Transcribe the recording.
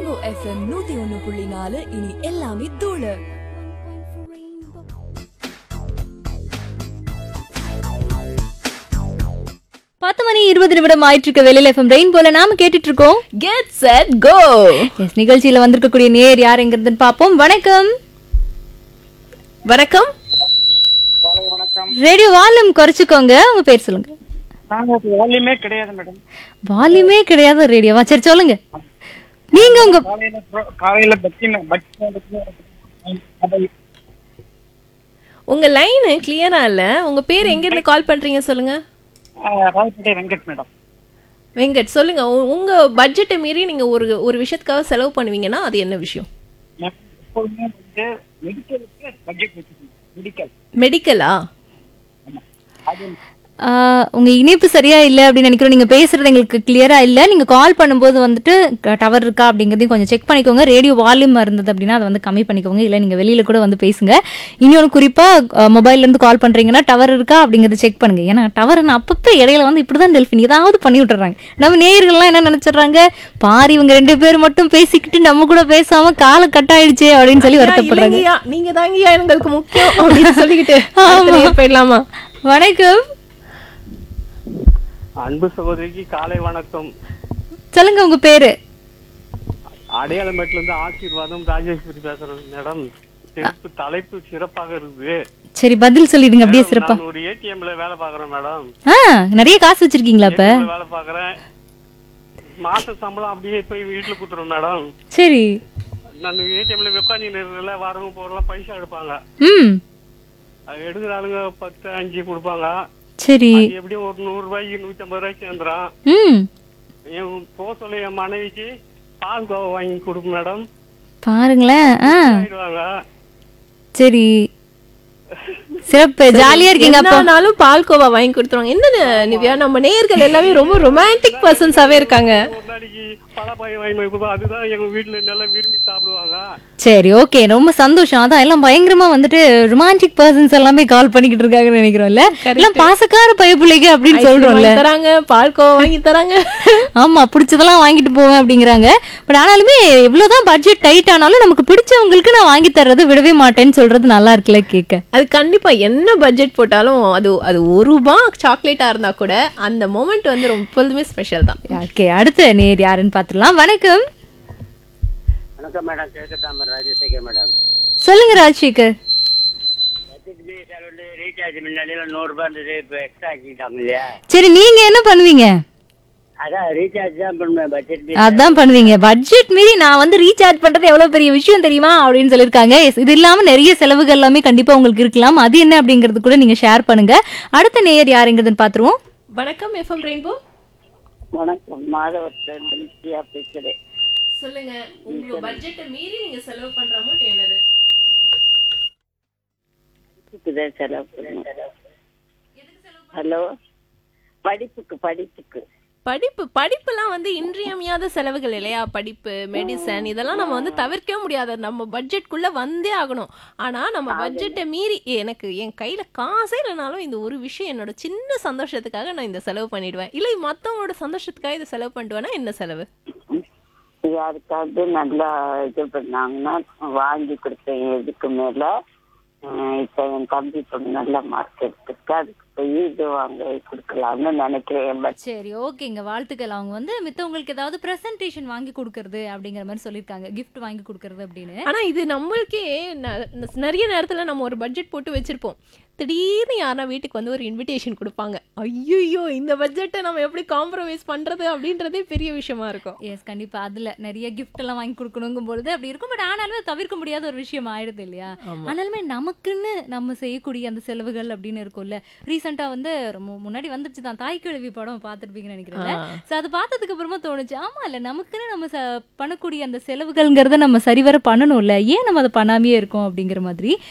Rainbow FM நூத்தி ஒன்னு புள்ளி நாலு இனி எல்லாமே தூளு பத்து மணி இருபது நிமிடம் ஆயிட்டு இருக்க வெளியில எஃப்எம் ரெயின் போல நாம கேட்டுட்டு இருக்கோம் கெட் செட் கோ எஸ் நிகழ்ச்சியில வந்திருக்கக்கூடிய நேர் யார் எங்கிறதுன்னு பாப்போம் வணக்கம் வணக்கம் ரேடியோ வால்யூம் குறைச்சுக்கோங்க உங்க பேர் சொல்லுங்க நாங்க வால்யூமே கிடையாது மேடம் வால்யூமே கிடையாது ரேடியோவா சரி சொல்லுங்க நீங்க உங்க காலையில pro- காலையில பக்தின பக்தி உங்க லைன் கிளியரா இல்ல உங்க பேர் எங்க இருந்து கால் பண்றீங்க சொல்லுங்க ராயப்பேட்டை வெங்கட் மேடம் வெங்கட் சொல்லுங்க உ- உங்க பட்ஜெட்டை மீறி நீங்க ஒரு ஒரு விஷயத்துக்காக செலவு பண்ணுவீங்கன்னா அது என்ன விஷயம் நான் எப்போதுமே வந்து மெடிக்கலுக்கு பட்ஜெட் வச்சுக்கணும் மெடிக்கல் மெடிக்கலா அது ஆ, உங்க இணைப்பு சரியா இல்ல அப்படின்னு நினைக்கிறோம் நீங்க பேசுறது எங்களுக்கு கிளியரா இல்ல நீங்க கால் பண்ணும்போது வந்துட்டு டவர் இருக்கா அப்படிங்கறதையும் கொஞ்சம் செக் பண்ணிக்கோங்க ரேடியோ வால்யூம் இருந்தது அப்படின்னா அதை வந்து கம்மி பண்ணிக்கோங்க இல்ல நீங்க வெளியில கூட வந்து பேசுங்க இன்னொன்று குறிப்பா மொபைல்ல இருந்து கால் பண்றீங்கன்னா டவர் இருக்கா அப்படிங்கறத செக் பண்ணுங்க ஏன்னா டவர் அப்பப்ப இடையில வந்து இப்படிதான் டெல்பின் ஏதாவது பண்ணி விட்டுறாங்க நம்ம நேயர்கள்லாம் என்ன நினைச்சிடுறாங்க பாரு இவங்க ரெண்டு பேர் மட்டும் பேசிக்கிட்டு நம்ம கூட பேசாம காலை கட் ஆயிடுச்சே அப்படின்னு சொல்லி வருத்தப்படுறாங்க இல்லைங்கய்யா, நீங்க தாங்கய்யா எங்களுக்கு முக்கியம் அப்படின்னு சொல்லிக்கிட்டு அடுத்த நேரம் போயிடலாமா வணக்கம் அன்பு சகோதரிக்கு காலை வணக்கம் சொல்லுங்க உங்க பேரு அடையாளமேட்டுல இருந்து ஆசீர்வாதம் ராஜேஸ்வரி பேசுறேன் மேடம் சிறப்பு தலைப்பு சிறப்பாக இருக்குது சரி பதில் சொல்லிடுங்க அப்படியே சிறப்பா நான் ஒரு ஏடிஎம்ல வேலை பாக்குறேன் மேடம் ஆ நிறைய காசு வச்சிருக்கீங்களா இப்ப ATM ல வேலை பாக்குறேன் மாச சம்பளம் அப்படியே போய் வீட்டுல குடுத்துறோம் மேடம் சரி நான் ஏடிஎம்ல உட்காந்து நேரத்துல வரவங்க போறலாம் பைசா எடுப்பாங்க ம் அது எடுக்கிற ஆளுங்க பத்து அஞ்சு கொடுப்பாங்க சரி அது எப்படியும் ஒரு நூறு ரூபாய்க்கு நூத்தி ஐம்பது ரூபாய்க்கு சேர்ந்துடும் ம் என் போக சொல்ல என் மனைவிக்கு பால் கோவா வாங்கி கொடுக்கும் மேடம் பாருங்களேன் ஆ ஆயிடுவாங்க சரி சிறப்பு ஜாலியா இருக்கீங்க அப்போ என்னானாலும் பால்கோவா வாங்கி கொடுத்துருவாங்க என்னன்னு நிவ்யா நம்ம நேயர்கள் எல்லாமே ரொம்ப ரொமான்டிக் பர்சன்ஸாவே இருக்காங்க ஒரு நாளைக்கு பழப்பாய் வாங்கி போய் கொடுப்போம் அதுதான் எங்க வீட்டுல நல்லா விரும்பி சாப்பிடுவாங்க சரி ஓகே ரொம்ப சந்தோஷம் அதான் எல்லாம் பயங்கரமா வந்துட்டு ரொமான்டிக் பர்சன்ஸ் எல்லாமே கால் பண்ணிக்கிட்டு இருக்காங்கன்னு நினைக்கிறோம்ல எல்லாம் பாசக்கார பயப்புள்ளைங்க அப்படின்னு சொல்றோம்ல வாங்கி தராங்க பால்கோவா வாங்கி தராங்க ஆமா பிடிச்சதெல்லாம் வாங்கிட்டு போவேன் அப்படிங்கிறாங்க பட் ஆனாலுமே எவ்வளவுதான் பட்ஜெட் டைட் ஆனாலும் நமக்கு பிடிச்சவங்களுக்கு நான் வாங்கி தர்றது விடவே மாட்டேன்னு சொல்றது நல்லா இருக்குல்ல கேட்க அது கண்டிப்பா என்ன பட்ஜெட் போட்டாலும் அது அது ஒரு ரூபாய் சாக்லேட்டா இருந்தா கூட அந்த மொமெண்ட் வந்து ரொம்ப எப்பொழுதுமே ஸ்பெஷல் தான் ஓகே அடுத்த நேர் யாருன்னு பாத்துடலாம் வணக்கம் வணக்கம் மேடம் கிழக்கத்தாமர் ராஜசேகர் மேடம் சொல்லுங்க ராஜசேகர் எஸ்எஸ்பி வந்து ரீசார்ஜ் முன்னாடியெல்லாம் நூறுரூபா இருந்தது இப்போ எக்ஸ்ட்ரா ஆக்கிட்டாங்க இல்லையா சரி நீங்க என்ன பண்ணுவீங்க அதான் ரீசார்ஜ் தான் பண்ணுவேன் பட்ஜெட் பில் அதான் பண்ணுவீங்க பட்ஜெட் மீறி நான் வந்து ரீசார்ஜ் பண்றது எவ்வளவு பெரிய விஷயம் தெரியுமா அப்படின்னு சொல்லியிருக்காங்க Yes, இது இல்லாம நிறைய செலவுகள் எல்லாமே கண்டிப்பா உங்களுக்கு இருக்கலாம் அது என்ன அப்படிங்கறது கூட நீங்க ஷேர் பண்ணுங்க அடுத்த நேயர் யாருங்கிறதுன்னு பாத்துருவோம் வணக்கம் எஃப்எம் ரெயின்போ வணக்கம் மாதவத்தில் நித்யா பேசுகிறேன் சொல்லுங்க உங்களோட பட்ஜெட்டை மீறி நீங்க செலவு பண்ற அமௌண்ட் என்னது படிப்புக்கு தான் செலவு பண்ணுவேன் ஹலோ படிப்புக்கு படிப்புக்கு படிப்பு படிப்புலாம் வந்து இன்றியமையாத செலவுகள் இல்லையா படிப்பு மெடிசன் இதெல்லாம் நம்ம வந்து தவிர்க்கவே முடியாது நம்ம பட்ஜெட்குள்ள வந்தே ஆகணும் ஆனா நம்ம பட்ஜெட்டை மீறி எனக்கு என் கையில காசே இல்லைனாலும் இந்த ஒரு விஷயம் என்னோட சின்ன சந்தோஷத்துக்காக நான் இந்த செலவு பண்ணிடுவேன் இல்லை மத்தவங்களோட சந்தோஷத்துக்காக இதை செலவு பண்ணிடுவேன்னா என்ன செலவு யாருக்காவது நல்லா இது பண்ணாங்கன்னா வாங்கி கொடுத்தேன் இதுக்கு மேலே இப்போ என் தம்பி பொண்ணு நல்ல மார்க் எடுத்துருக்கு அதுக்கு போய் இது வாங்க கொடுக்கலாம்னு நினைக்கிறேன் பட் சரி ஓகேங்க வாழ்த்துக்கள் அவங்க வந்து மித்தவங்களுக்கு ஏதாவது பிரசன்டேஷன் வாங்கி கொடுக்கறது அப்படிங்கிற மாதிரி சொல்லியிருக்காங்க கிஃப்ட் வாங்கி கொடுக்கறது அப்படின்னு ஆனா இது நம்மளுக்கே ந- ந- நிறைய நேரத்துல நம்ம ஒரு பட்ஜெட் போட்டு வச்சிருப்போம் திடீர்னு யாரா வீட்டுக்கு வந்து ஒரு இன்விடேஷன் கொடுப்பாங்க ஐயோ இந்த பட்ஜெட்டை நம்ம எப்படி காம்ப்ரமைஸ் பண்றது அப்படின்றதே பெரிய விஷயமா இருக்கும் எஸ் கண்டிப்பா அதுல நிறைய கிஃப்ட் எல்லாம் வாங்கி கொடுக்கணுங்கும் பொழுது அப்படி இருக்கும் பட் ஆனாலுமே அது தவிர்க்க முடியாத ஒரு விஷயம் ஆயிடுது இல்லையா ஆனாலுமே நமக்குன்னு நம்ம செய்யக்கூடிய அந்த செலவுகள் அப்படின்னு இருக்கும்ல ரீசெண்டா வந்து ரொம்ப முன்னாடி வந்துச்சு தான் தாய் கிழவி படம் பார்த்துருப்பீங்கன்னு நினைக்கிறேன் ஆ. ஸோ அது பார்த்ததுக்கு அப்புறமா தோணுச்சு ஆமா இல்ல நமக்குன்னு நம்ம ச- பண்ணக்கூடிய அந்த செலவுகள்ங்கிறத நம்ம சரிவர பண்ணணும்ல ஏன் நம்ம அதை பண்ணாமையே இருக்கோம் அப்படிங்கிற மாதிரி